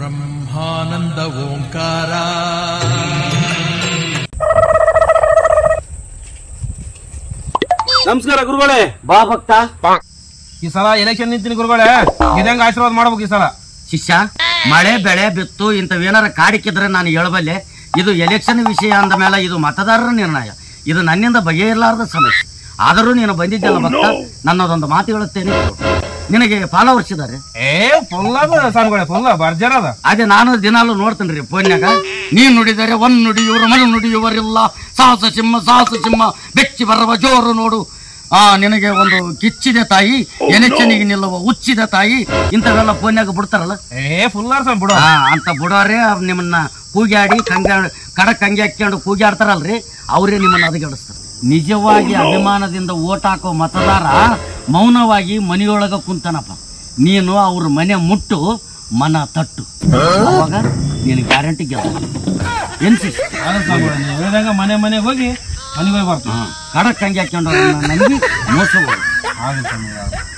ಬ್ರಹ್ಮಾನಂದ ಓಂಕಾರ ನಮಸ್ಕಾರ ಗುರುಗಳೇ ಬಾ ಭಕ್ತ ಈ ಸಲ ಎಲೆಕ್ಷನ್ ನಿಂತೀನಿ ಗುರುಗಳೇ ಇದಂಗ ಆಶೀರ್ವಾದ ಮಾಡ್ಬೇಕು ಈ ಸಲ ಶಿಷ್ಯ ಮಳೆ ಬೆಳೆ ಬಿತ್ತು ಇಂಥವೇನಾರ ಕಾಡಿಕ್ಕಿದ್ರೆ ನಾನು ಹೇಳಬಲ್ಲೆ ಇದು ಎಲೆಕ್ಷನ್ ವಿಷಯ ಅಂದ ಮೇಲೆ ಇದು ಮತದಾರರ ನಿರ್ಣಯ ಇದು ನನ್ನಿಂದ ಬಗೆಯಿರಲಾರದ ಸಮಸ್ಯೆ ಆದರೂ ನೀನು ಬಂದಿದ್ದಲ್ಲ ಭಕ್ತ ನನ್ನದೊಂದು ಮಾತು ಹೇಳುತ್ತೇನೆ ನಿನಗೆ ಫಾಲೋವರ್ಸ್ ಇದ್ದಾರೆ ಏ ಫುಲ್ ಅದ ಸ್ವಾಮಿಗಳೇ ಫುಲ್ ಬರ್ಜರ್ ಅದ ಅದೇ ನಾನು ದಿನಾಲು ನೋಡ್ತೇನೆ ರೀ ಫೋನ್ಯಾಗ ನೀನು ನುಡಿದರೆ ಒಂದು ನುಡಿಯುವರು ಮನು ನುಡಿಯುವರಿಲ್ಲ ಸಾಹಸ ಸಿಂಹ ಸಾಹಸ ಸಿಂಹ ಬೆಚ್ಚಿ ಬರುವ ಜೋರು ನೋಡು ಆ ನಿನಗೆ ಒಂದು ಕಿಚ್ಚಿದ ತಾಯಿ ಎನೆಚ್ಚನಿಗೆ ನಿಲ್ಲುವ ಉಚ್ಚಿದ ತಾಯಿ ಇಂಥವೆಲ್ಲ ಫೋನ್ಯಾಗ ಬಿಡ್ತಾರಲ್ಲ ಏ ಫುಲ್ ಅರ್ ಸ್ವಾಮಿ ಬಿಡು ಆ, ಅಂತ ಬಿಡೋರೆ ನಿಮ್ಮನ್ನ ಕೂಗ್ಯಾಡಿ ಕಂಗ ಕಡಕ್ ಕಂಗಿ ಹಾಕ್ಕೊಂಡು ಕೂಗ್ಯಾಡ್ತಾರಲ್ರಿ ಅವರೇ ನಿಮ್ಮನ್ನ ಅದಗೆಡಿಸ್ತಾರೆ ನಿಜವಾಗಿ ಅಭಿಮಾನದಿಂದ ಓಟ್ ಹಾಕೋ ಮತದಾರ ಮೌನವಾಗಿ ಮನೆಯೊಳಗ ಕುಂತನಪ್ಪ ನೀನು ಅವ್ರ ಮನೆ ಮುಟ್ಟು ಮನ ತಟ್ಟು ಅವಾಗ ನೀನು ಗ್ಯಾರಂಟಿ ಗೆಲ್ಲ ಎನ್ಸಿ ಆದ್ರೆ ಸ್ವಾಮಿಗಳೇ ನೀವು ಹೇಳಿದಂಗ ಮನೆ ಮನೆಗೆ ಹೋಗಿ ಮನೆಗೆ ಹೋಗಿ ಬರ್ತೀವಿ ಕಡಕ್ ಕಂಗಿ ಹಾಕ್ಕೊಂಡು ಅವ್ರನ್ನ ನಂಬಿ ಮೋಸ ಹೋಗಿ ಆದ್ರೆ ಸ್ವಾಮಿಗಳೇ